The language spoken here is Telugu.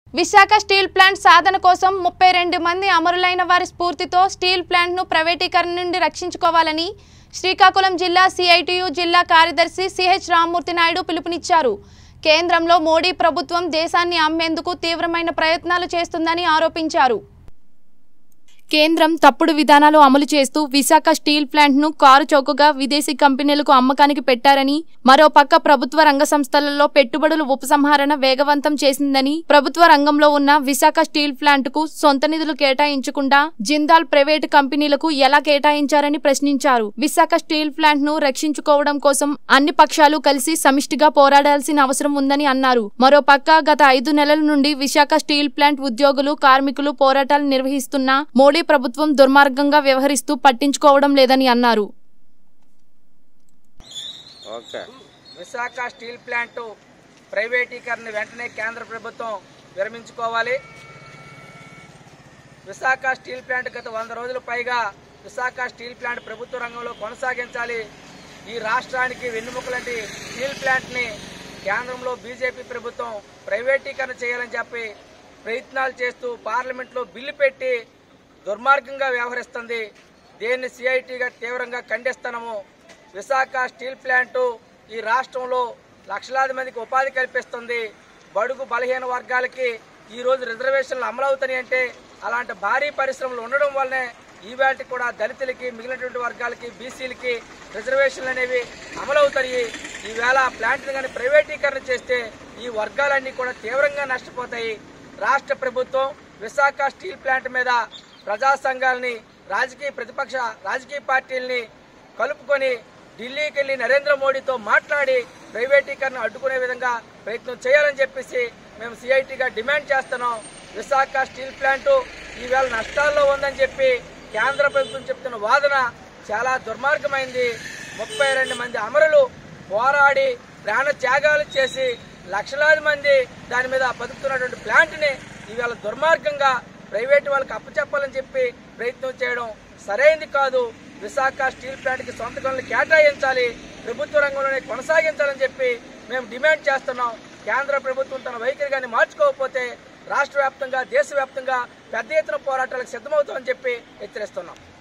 విశాఖ స్టీల్ ప్లాంట్ సాధన కోసం ముప్పై రెండు మంది అమరులైన వారి స్ఫూర్తితో స్టీల్ ప్లాంట్ను ప్రైవేటీకరణ నుండి రక్షించుకోవాలని శ్రీకాకుళం జిల్లా సిఐటియు జిల్లా కార్యదర్శి సిహెచ్ రామ్మూర్తి నాయుడు పిలుపునిచ్చారు కేంద్రంలో మోడీ ప్రభుత్వం దేశాన్ని అమ్మేందుకు తీవ్రమైన ప్రయత్నాలు చేస్తుందని ఆరోపించారు కేంద్రం తప్పుడు విధానాలు అమలు చేస్తూ విశాఖ స్టీల్ ప్లాంట్ ను కారు చౌకగా విదేశీ కంపెనీలకు అమ్మకానికి పెట్టారని మరోపక్క ప్రభుత్వ రంగ సంస్థలలో పెట్టుబడుల ఉపసంహరణ వేగవంతం చేసిందని ప్రభుత్వ రంగంలో ఉన్న విశాఖ స్టీల్ ప్లాంట్ కు సొంత నిధులు కేటాయించకుండా జిందాల్ ప్రైవేటు కంపెనీలకు ఎలా కేటాయించారని ప్రశ్నించారు విశాఖ స్టీల్ ప్లాంట్ ను రక్షించుకోవడం కోసం అన్ని పక్షాలు కలిసి సమిష్టిగా పోరాడాల్సిన అవసరం ఉందని అన్నారు మరోపక్క గత ఐదు నెలల నుండి విశాఖ స్టీల్ ప్లాంట్ ఉద్యోగులు కార్మికులు పోరాటాలు నిర్వహిస్తున్నా మోడీ ప్రభుత్వం దుర్మార్గంగా వ్యవహరిస్తూ పట్టించుకోవడం లేదని అన్నారు ఓకే విశాఖ స్టీల్ ప్లాంటు ప్రైవేటీకరణ వెంటనే కేంద్ర ప్రభుత్వం విరమించుకోవాలి విశాఖ స్టీల్ ప్లాంట్ గత వంద రోజుల పైగా విశాఖ స్టీల్ ప్లాంట్ ప్రభుత్వ రంగంలో కొనసాగించాలి ఈ రాష్ట్రానికి వెన్నుముకలాంటి స్టీల్ ప్లాంట్ని కేంద్రంలో బీజేపీ ప్రభుత్వం ప్రైవేటీకరణ చేయాలని చెప్పి ప్రయత్నాలు చేస్తూ పార్లమెంట్లో బిల్లు పెట్టి దుర్మార్గంగా వ్యవహరిస్తుంది దీన్ని సిఐటిగా తీవ్రంగా ఖండిస్తున్నాము విశాఖ స్టీల్ ప్లాంటు ఈ రాష్ట్రంలో లక్షలాది మందికి ఉపాధి కల్పిస్తుంది బడుగు బలహీన వర్గాలకి ఈ రోజు రిజర్వేషన్లు అమలవుతున్నాయి అంటే అలాంటి భారీ పరిశ్రమలు ఉండడం వల్లనే ఈవేళ కూడా దళితులకి మిగిలినటువంటి వర్గాలకి బీసీలకి రిజర్వేషన్లు అనేవి అమలవుతాయి ఈవేళ ఆ ప్లాంట్ని కానీ ప్రైవేటీకరణ చేస్తే ఈ వర్గాలన్నీ కూడా తీవ్రంగా నష్టపోతాయి రాష్ట్ర ప్రభుత్వం విశాఖ స్టీల్ ప్లాంట్ మీద ప్రజా సంఘాలని రాజకీయ ప్రతిపక్ష రాజకీయ పార్టీల్ని కలుపుకొని ఢిల్లీకి వెళ్ళి నరేంద్ర మోడీతో మాట్లాడి ప్రైవేటీకరణ అడ్డుకునే విధంగా ప్రయత్నం చేయాలని చెప్పేసి మేము సిఐటిగా డిమాండ్ చేస్తున్నాం విశాఖ స్టీల్ ప్లాంటు ఈవేళ నష్టాల్లో ఉందని చెప్పి కేంద్ర ప్రభుత్వం చెప్తున్న వాదన చాలా దుర్మార్గమైంది ముప్పై రెండు మంది అమరులు పోరాడి ప్రాణ త్యాగాలు చేసి లక్షలాది మంది దాని మీద బతుకుతున్నటువంటి ప్లాంట్ని ఈవేళ దుర్మార్గంగా ప్రైవేట్ వాళ్ళకి అప్పచెప్పాలని చెప్పి ప్రయత్నం చేయడం సరైనది కాదు విశాఖ స్టీల్ ప్లాంట్కి సొంత గనులు కేటాయించాలి ప్రభుత్వ రంగంలోనే కొనసాగించాలని చెప్పి మేము డిమాండ్ చేస్తున్నాం కేంద్ర ప్రభుత్వం తన వైఖరి కానీ మార్చుకోకపోతే రాష్ట్ర వ్యాప్తంగా దేశవ్యాప్తంగా పెద్ద ఎత్తున పోరాటాలకు సిద్ధమవుతామని చెప్పి హెచ్చరిస్తున్నాం